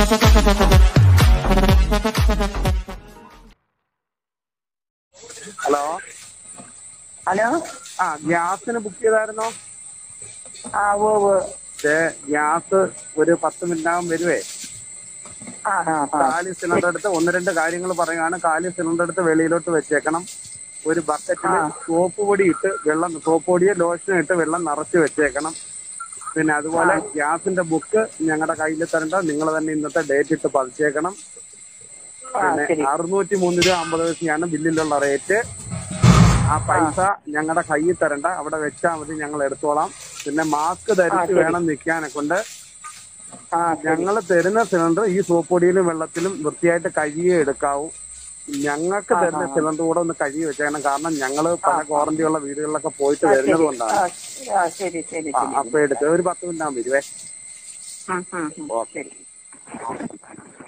Hello hello ആ ഗ്യാസിന് book ചെയ്തായിരുന്നോ ആ ഓ ഓ പക്ഷേ ഗ്യാസ് ഒരു പത്ത് മിനിറ്റാകും വരുവേ ആ ആ ആ കാലി സിലിണ്ടർ എടുത്ത് ഒന്ന് രണ്ട് കാര്യങ്ങൾ പറയുകയാണ് കാലി സിലിണ്ടർ എടുത്ത് വെളിയിലോട്ട് വെച്ചേക്കണം ഒരു ബക്കറ്റിൽ സോപ്പ് പൊടി ഇട്ട് വെള്ളം സോപ്പ് പൊടിയോ ലോഷനോ ഇട്ട് വെള്ളം നിറച്ച് വെച്ചേക്കണം പിന്നെ അതുപോലെ ഗ്യാസിന്റെ ബുക്ക് ഞങ്ങളുടെ കയ്യിൽ തരണ്ട നിങ്ങൾ തന്നെ ഇന്നത്തെ ഡേറ്റ് ഇട്ട് പതിച്ചേക്കണം ആ പിന്നെ ശരി അറുന്നൂറ്റി മൂന്ന് രൂപ അമ്പത് പൈസയാണ് ബില്ലിലുള്ള റേറ്റ് ആ പൈസ ഞങ്ങളുടെ കയ്യിൽ തരണ്ട അവിടെ വെച്ചാൽ മതി ഞങ്ങൾ എടുത്തോളാം പിന്നെ മാസ്ക് ധരിച്ച് വേണം നിൽക്കാനെ കൊണ്ട് ആ ഞങ്ങൾ തരുന്ന സിലിണ്ടർ ഈ സോപ്പ് പൊടിയിലും വെള്ളത്തിലും വൃത്തിയായിട്ട് കഴുകിയേ എടുക്കാവൂ ഞങ്ങൾക്ക് തരുന്ന സിലിണ്ടർ കൂടെ ഒന്ന് കഴുകി വെച്ചേക്കണം കാരണം ഞങ്ങൾ പല ക്വാറന്റീനുള്ള വീടുകളിലൊക്കെ പോയിട്ട് വരുന്നത് കൊണ്ടാണ് ആ ആ, ശരി ശരി ആ, ശരി അപ്പൊ എടുത്ത് ഒരു പത്ത് മിനിറ്റ് ആകുമ്പോൾ വരുവേ ഉം, ഉം, ഉം. ശരി